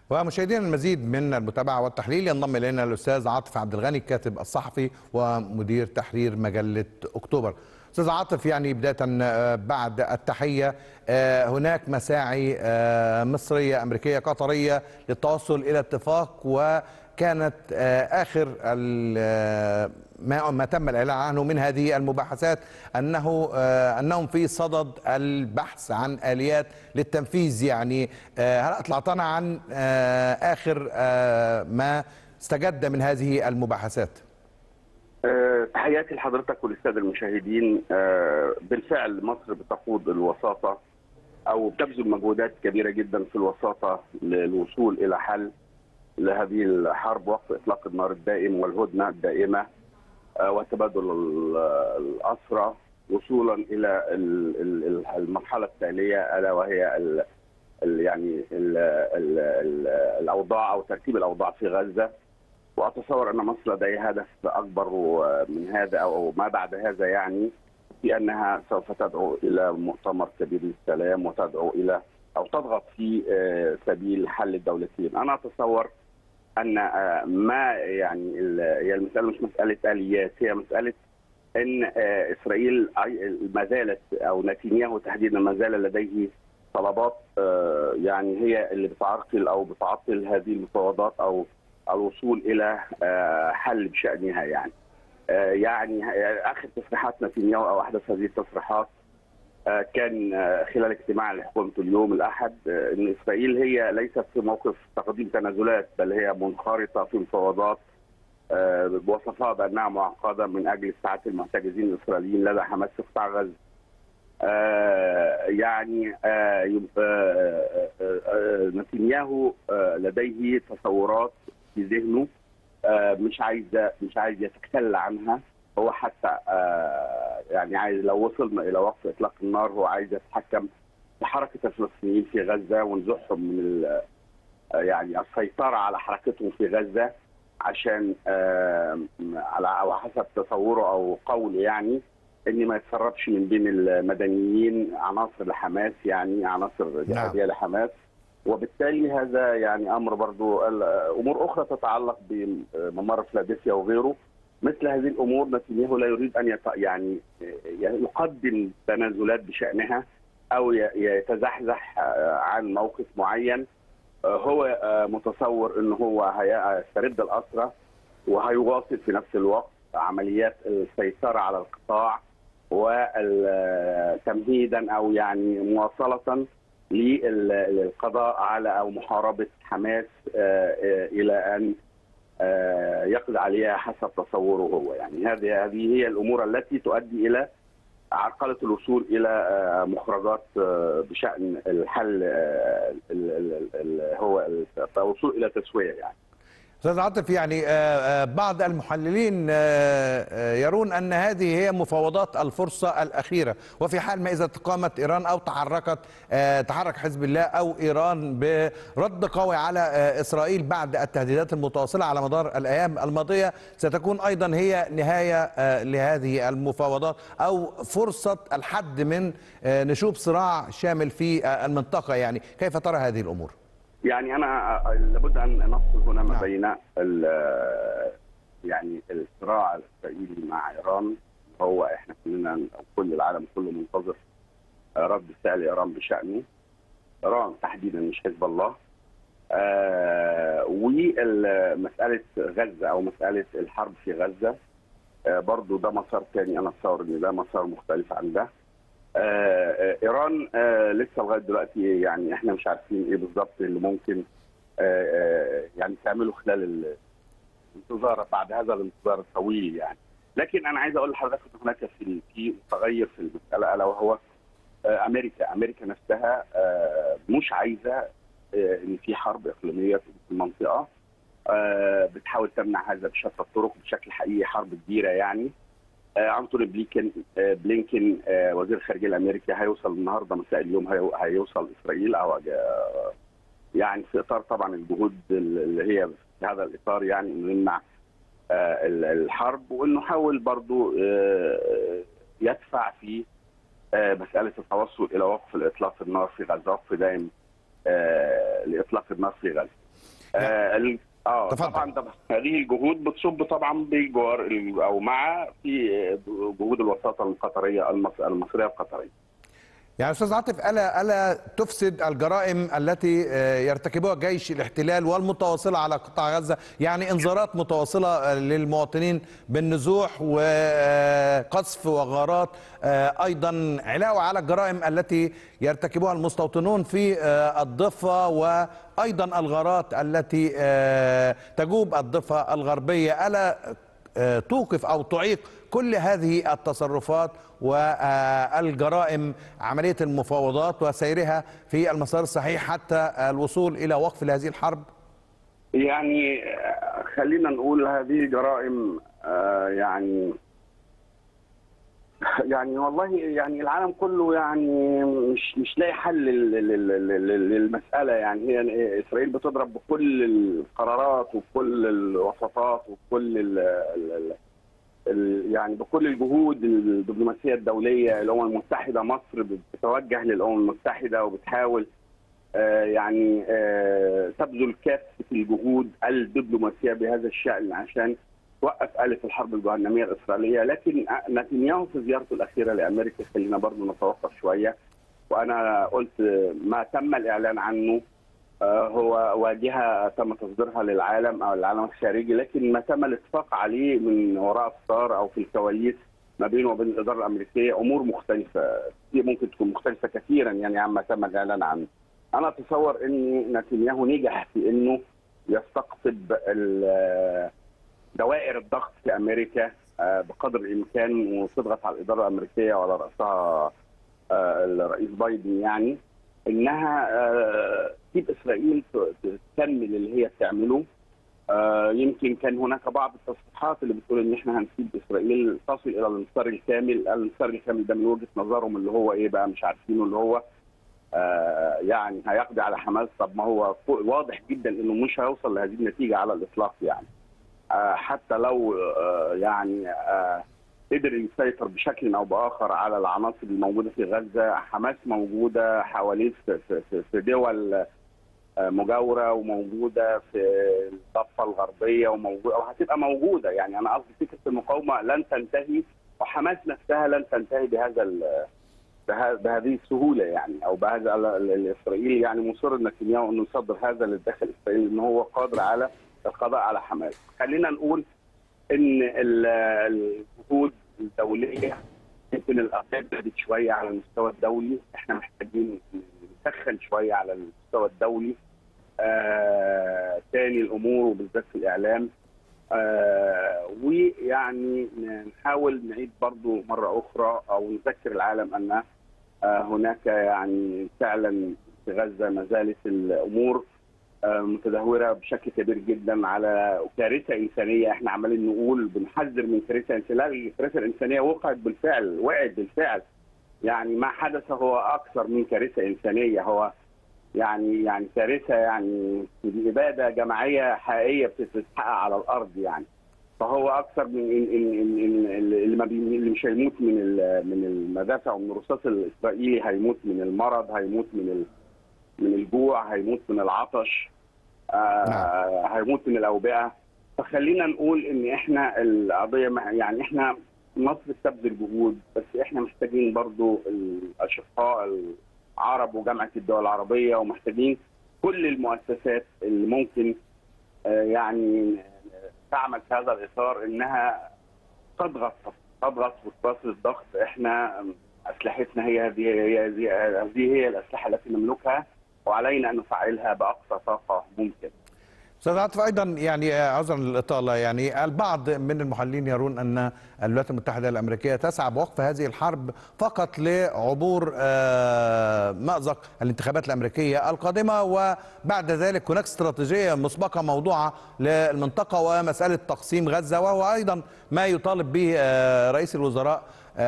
ومشاهدينا المزيد من المتابعة والتحليل ينضم إلينا الأستاذ عاطف عبد الغني الكاتب الصحفي ومدير تحرير مجلة أكتوبر أستاذ عاطف يعني بداية بعد التحية هناك مساعي مصرية أمريكية قطرية للتوصل إلى اتفاق وكانت آخر ما ما تم الاعلان عنه من هذه المباحثات انه انهم في صدد البحث عن اليات للتنفيذ يعني هل اطلعتنا عن اخر ما استجد من هذه المباحثات؟ تحياتي لحضرتك وللساده المشاهدين بالفعل مصر بتقود الوساطه او بتبذل مجهودات كبيره جدا في الوساطه للوصول الى حل لهذه الحرب وقف اطلاق النار الدائم والهدنه الدائمه وتبادل الاسرى وصولا الى المرحله التاليه الا وهي ال يعني ال ال ال الاوضاع او ترتيب الاوضاع في غزه واتصور ان مصر لديها هدف اكبر من هذا او ما بعد هذا يعني في انها سوف تدعو الى مؤتمر كبير للسلام وتدعو الى او تضغط في سبيل حل الدولتين، انا اتصور ان ما يعني هي المساله مش مساله اليات هي مساله ان اسرائيل ما زالت او نتنياهو تحديدا ما زال لديه طلبات يعني هي اللي بتعرقل او بتعطل هذه المفاوضات او الوصول الى حل بشانها يعني يعني اخر تصريحات نتنياهو او احدث هذه التصريحات كان خلال اجتماع لحكومته اليوم الاحد ان اسرائيل هي ليست في موقف تقديم تنازلات بل هي منخرطه في مفاوضات وصفها بانها معقده من اجل استعاده المحتجزين الاسرائيليين لدى حماس في قطاع غزه. يعني نتنياهو لديه تصورات في ذهنه مش عايز مش عايز يتخلى عنها هو حتى يعني عايز لو وصلنا الى وقف اطلاق النار هو عايز يتحكم في حركه الفلسطينيين في غزه ونزحهم من يعني السيطره على حركتهم في غزه عشان على او حسب تصوره او قوله يعني ان ما يتسربش من بين المدنيين عناصر لحماس يعني عناصر جهاديه نعم. لحماس وبالتالي هذا يعني امر برضو امور اخرى تتعلق بممر فلادلفيا وغيره مثل هذه الامور نتنياهو لا يريد ان يط... يعني يقدم تنازلات بشانها او يتزحزح عن موقف معين هو متصور ان هو هيسترد الاسرى وهيواصل في نفس الوقت عمليات السيطره على القطاع وتمهيدا او يعني مواصله للقضاء على او محاربه حماس الى ان يقضي عليها حسب تصوره هو يعني هذه هذه هي الامور التي تؤدي الى عرقله الوصول الى مخرجات بشان الحل هو الوصول الى تسويه يعني استاذ عاطف يعني بعض المحللين يرون ان هذه هي مفاوضات الفرصه الاخيره وفي حال ما اذا قامت ايران او تحركت تحرك حزب الله او ايران برد قوي على اسرائيل بعد التهديدات المتواصله على مدار الايام الماضيه ستكون ايضا هي نهايه لهذه المفاوضات او فرصه الحد من نشوب صراع شامل في المنطقه يعني كيف ترى هذه الامور؟ يعني انا لابد ان نفصل هنا ما بين يعني الصراع الاسرائيلي مع ايران هو احنا كلنا كل العالم كله منتظر رد فعل ايران بشانه ايران تحديدا مش حزب الله آه ومساله غزه او مساله الحرب في غزه آه برضو ده مسار ثاني انا اتصور ان ده مسار مختلف عن ده آه ايران آه لسه لغايه دلوقتي يعني احنا مش عارفين ايه بالظبط اللي ممكن آه يعني تعمله خلال الانتظار بعد هذا الانتظار الطويل يعني لكن انا عايز اقول لحضرتك ان هناك في في متغير في المساله الا وهو امريكا امريكا نفسها مش عايزه ان في حرب اقليميه في المنطقه بتحاول تمنع هذا بشتى الطرق بشكل حقيقي حرب كبيره يعني انتوني بلينكن بلينكن وزير الخارجيه الامريكي هيوصل النهارده مساء اليوم هيوصل اسرائيل او يعني في اطار طبعا الجهود اللي هي في هذا الاطار يعني انه يمنع الحرب وانه حاول برضه يدفع في مساله التوصل الى وقف الاطلاق النار في غزه وقف دائم لاطلاق النار في غزه. آه ال- اه تفضل. طبعا طبعا هذه الجهود بتصب طبعا بجوار ال- او مع في جهود الوساطه القطريه المص- المصريه القطريه يعني استاذ عاطف الا الا تفسد الجرائم التي آه، يرتكبها جيش الاحتلال والمتواصله على قطاع غزه يعني انذارات متواصله آه، للمواطنين بالنزوح وقذف وغارات آه، ايضا علاوه على الجرائم التي يرتكبها المستوطنون في آه، الضفه وايضا الغارات التي آه، تجوب الضفه الغربيه الا آه، توقف او تعيق كل هذه التصرفات والجرائم عمليه المفاوضات وسيرها في المسار الصحيح حتى الوصول الى وقف لهذه الحرب يعني آه، خلينا نقول هذه الجرائم آه، يعني يعني والله يعني العالم كله يعني مش مش لاقي حل لل- لل- لل- للمساله يعني هي اسرائيل بتضرب بكل القرارات وبكل الوساطات وبكل ال ال ال يعني بكل الجهود الدبلوماسيه الدوليه الامم المتحده مصر بتتوجه للامم المتحده وبتحاول آه، يعني آه، تبذل كافه الجهود الدبلوماسيه بهذا الشان عشان توقف آلة الحرب الجهنمية الإسرائيلية لكن نتنياهو في زيارته الأخيرة لأمريكا خلينا برضه نتوقف شوية وأنا قلت ما تم الإعلان عنه آه، هو واجهة تم تصديرها للعالم أو العالم الخارجي لكن ما تم الاتفاق عليه من وراء الستار أو في الكواليس ما بينه وبين الإدارة الأمريكية أمور مختلفة هي ممكن تكون مختلفة كثيرا يعني عما تم الإعلان عنه أنا أتصور أن نتنياهو نجح في أنه يستقطب ال- دوائر الضغط في امريكا آه، بقدر الامكان وتضغط على الاداره الامريكيه وعلى راسها آه، الرئيس بايدن يعني انها آه، تسيب اسرائيل ت- تكمل اللي هي بتعمله آه، يمكن كان هناك بعض التصريحات اللي بتقول ان احنا هنسيب اسرائيل تصل الى الانتصار الكامل، الانتصار الكامل ده من وجهه نظرهم اللي هو ايه بقى مش عارفينه اللي هو آه، يعني هيقضي على حماس طب ما هو فوق- واضح جدا انه مش هيوصل لهذه النتيجه على الاطلاق يعني. آه، حتى لو آه، يعني آه، قدر يسيطر بشكل او باخر على العناصر الموجوده في غزه، حماس موجوده حواليه في- في- في- في دول آه، مجاوره وموجوده في الضفه الغربيه وموجوده وهتبقى موجوده يعني انا قصدي فكره المقاومه لن تنتهي وحماس نفسها لن تنتهي بهذا ال- به- بهذه السهوله يعني او بهذا ال- ال- الاسرائيلي يعني مصر نتنياهو انه يصدر هذا للداخل الاسرائيلي ان هو قادر على القضاء على حماس. خلينا نقول ان ال- الجهود الدوليه يمكن الاقدام بدت شويه على المستوى الدولي، احنا محتاجين نسخن شويه على المستوى الدولي. آه تاني الامور وبالذات في الاعلام آه ويعني نحاول نعيد برضو مره اخرى او نذكر العالم ان آه هناك يعني فعلا في غزه ما زالت الامور آه متدهوره بشكل كبير جدا على كارثه انسانيه احنا عمالين نقول بنحذر من كارثه انسانيه لا الكارثه الانسانيه وقعت بالفعل وقعت بالفعل يعني ما حدث هو اكثر من كارثه انسانيه هو يعني يعني كارثه يعني دي اباده جماعيه حقيقيه بتتحقق على الارض يعني فهو اكثر من إن إن إن إن اللي ما بي اللي مش هيموت من ال- من المدافع ومن الرصاص الاسرائيلي هيموت من المرض هيموت من ال من الجوع هيموت من العطش آه هيموت من الاوبئه فخلينا نقول ان احنا القضيه مع- يعني احنا مصر بتبذل جهود بس احنا محتاجين برضو الاشقاء العرب وجامعه الدول العربيه ومحتاجين كل المؤسسات اللي ممكن آه، يعني تعمل في هذا الاطار انها تضغط تضغط وتواصل الضغط احنا اسلحتنا هي هذه هي هذه هذه هي الاسلحه التي نملكها وعلينا ان نفعلها باقصى طاقه ممكن. استاذ عاطف ايضا يعني عذرا للاطاله يعني البعض من المحللين يرون ان الولايات المتحده الامريكيه تسعى بوقف هذه الحرب فقط لعبور آه، مازق الانتخابات الامريكيه القادمه وبعد ذلك هناك استراتيجيه مسبقه موضوعه للمنطقه ومساله تقسيم غزه وهو ايضا ما يطالب به آه، رئيس الوزراء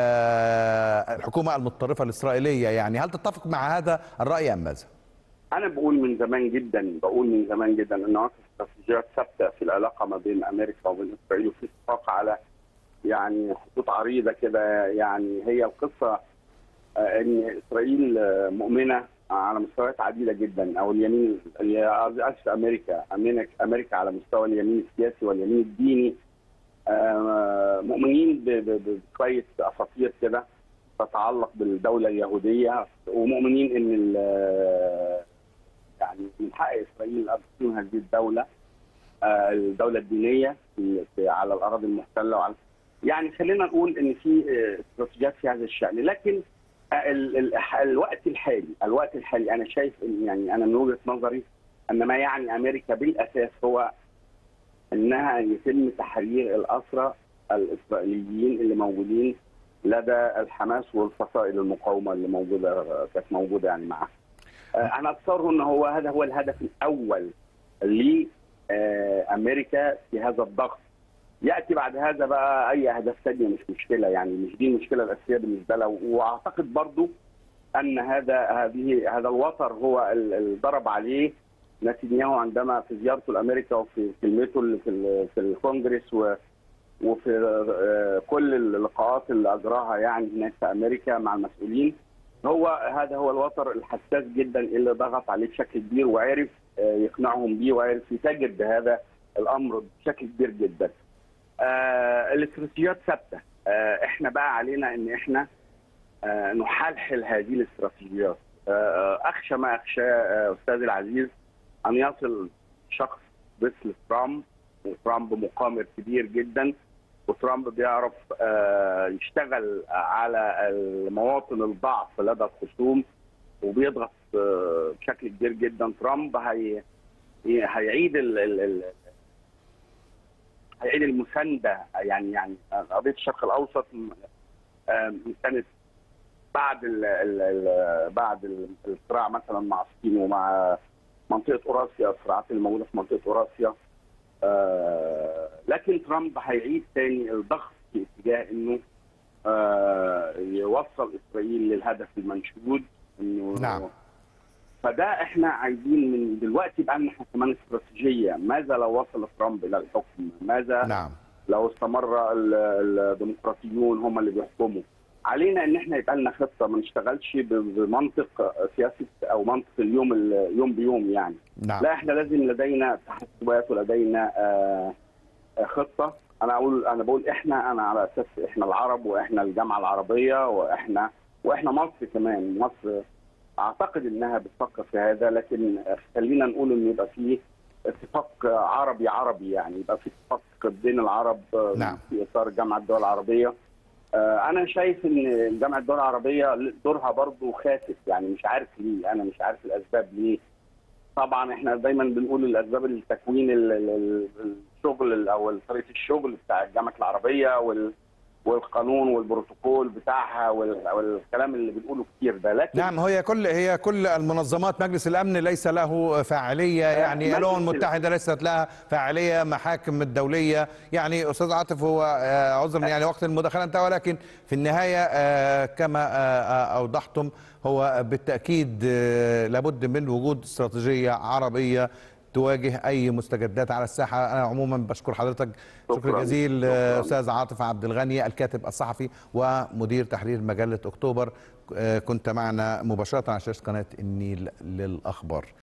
آه، الحكومه المتطرفه الاسرائيليه يعني هل تتفق مع هذا الراي ام ماذا؟ انا بقول من زمان جدا بقول من زمان جدا ان هناك استراتيجيات ثابته في العلاقه ما بين امريكا وبين اسرائيل وفي اتفاق على يعني خطوط عريضه كده يعني هي القصه آه، ان اسرائيل آه، مؤمنه على مستويات عديده جدا او اليمين اسف امريكا امريكا امريكا على مستوى اليمين السياسي واليمين الديني آه، مؤمنين ب- ب- بشويه اساطير كده تتعلق بالدوله اليهوديه ومؤمنين ان ال- يعني من حق اسرائيل ان تكون هذه الدوله آه، الدوله الدينيه في- في- على الاراضي المحتله وعلى يعني خلينا نقول ان في آه، استراتيجيات في هذا الشان لكن ال- ال- الوقت الحالي الوقت الحالي انا شايف ان يعني انا من وجهه نظري ان ما يعني امريكا بالاساس هو انها يتم تحرير الاسرى الاسرائيليين اللي موجودين لدى الحماس والفصائل المقاومه اللي موجوده كانت موجوده يعني معها. آه، انا اتصور ان هو هذا هو الهدف الاول لامريكا في هذا الضغط. ياتي بعد هذا بقى اي اهداف ثانيه مش مشكله يعني مش دي المشكله الاساسيه بالنسبه لها واعتقد برضو ان هذا هذه هذا الوتر هو ال- اللي ضرب عليه نتنياهو عندما في زيارته لامريكا وفي كلمته اللي في ال- في الكونجرس و وفي آه، كل اللقاءات اللي اجراها يعني هناك في امريكا مع المسؤولين هو هذا هو الوتر الحساس جدا اللي ضغط عليه بشكل كبير وعرف آه، يقنعهم بيه وعرف يتاجر بهذا الامر بشكل كبير جدا. آه، الاستراتيجيات ثابته آه، احنا بقى علينا ان احنا آه، نحلحل هذه الاستراتيجيات آه، اخشى ما اخشى آه، استاذي العزيز ان يصل شخص مثل ترامب وترامب مقامر كبير جدا وترامب بيعرف آه، يشتغل على المواطن الضعف لدى الخصوم وبيضغط آه، بشكل كبير جدا ترامب هي هيعيد ال ال ال هيعيد المسانده يعني يعني قضيه الشرق الاوسط آه، كانت بعد ال ال ال بعد ال- الصراع مثلا مع الصين ومع منطقه اوراسيا الصراعات اللي موجوده في منطقه اوراسيا آه، لكن ترامب هيعيد تاني الضغط في اتجاه انه آه، يوصل اسرائيل للهدف المنشود انه نعم. فده احنا عايزين من دلوقتي يبقى لنا احنا كمان استراتيجيه ماذا لو وصل ترامب الى الحكم ماذا نعم لو استمر ال- الديمقراطيون هم اللي بيحكموا علينا ان احنا يبقى لنا خطه ما نشتغلش ب- بمنطق سياسه او منطق اليوم ال- يوم بيوم يعني نعم لا احنا لازم لدينا تحسبات ولدينا آه، آه، خطه انا اقول انا بقول احنا انا على اساس احنا العرب واحنا الجامعه العربيه واحنا واحنا مصر كمان مصر اعتقد انها بتفكر في هذا لكن خلينا نقول انه يبقى في اتفاق عربي عربي يعني يبقى في اتفاق بين العرب آه، نعم. في اطار جامعه الدول العربيه آه، انا شايف ان جامعه الدول العربيه دورها برضو خاسف يعني مش عارف ليه انا مش عارف الاسباب ليه طبعا احنا دايما بنقول الاسباب التكوين ال- ال- ال- الشغل او طريقه الشغل بتاع الجامعه العربيه وال والقانون والبروتوكول بتاعها وال- والكلام اللي بنقوله كتير ده لكن نعم هي كل هي كل المنظمات مجلس الامن ليس له فاعليه يعني مجلس الامم ال- المتحده ليست لها فاعليه محاكم الدوليه يعني استاذ عاطف هو آه، عذرا يعني وقت المداخله انتهى ولكن في النهايه آه، كما آه، آه، اوضحتم هو بالتاكيد آه، لابد من وجود استراتيجيه عربيه تواجه اي مستجدات على الساحه انا عموما بشكر حضرتك شكر شكراً. جزيل آه، شكراً. استاذ عاطف عبد الغني الكاتب الصحفي ومدير تحرير مجله اكتوبر آه، كنت معنا مباشره على شاشه قناه النيل للاخبار